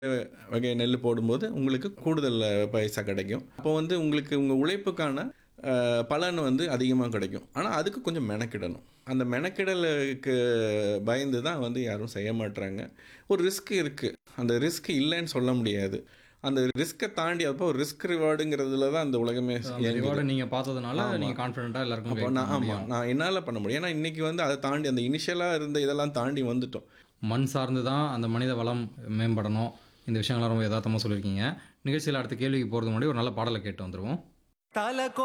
வகை நெல் போடும்போது உங்களுக்கு கூடுதல் பைசா கிடைக்கும் அப்போ வந்து உங்களுக்கு உங்கள் உழைப்புக்கான அஹ், பலன் வந்து அதிகமாக கிடைக்கும் ஆனால் அதுக்கு கொஞ்சம் மெனக்கிடணும் அந்த மெனக்கிடலுக்கு பயந்து தான் வந்து யாரும் செய்ய மாட்றாங்க ஒரு ரிஸ்க் இருக்குது அந்த ரிஸ்க் இல்லைன்னு சொல்ல முடியாது அந்த ரிஸ்க்கை தாண்டி அப்போ ஒரு ரிஸ்க் ரிவார்டுங்கிறதுல தான் அந்த உலகமே இயங்குது. ரிவார்டு நீங்க பார்த்ததுனால ஆமா. நீங்க கான்ஃபிடென்ட்டா எல்லாருக்கும் அப்போ guide நான் பண்ண ஆமாம் முடியும். நான் என்னால் பண்ண முடியும் ஏன்னா இன்றைக்கி வந்து அதை தாண்டி அந்த இனிஷியலாக இருந்த இதெல்லாம் தாண்டி வந்துட்டோம் மண் சார்ந்து தான் அந்த மனித வளம் மேம்படணும் இந்த விஷயங்கள்லாம் ரொம்ப யதார்த்தமாக சொல்லியிருக்கீங்க நிகழ்ச்சியில் அடுத்த கேள்விக்கு போகிறது முன்னாடி ஒரு நல்ல பாடலை கேட்டு வந்துருவோம் தல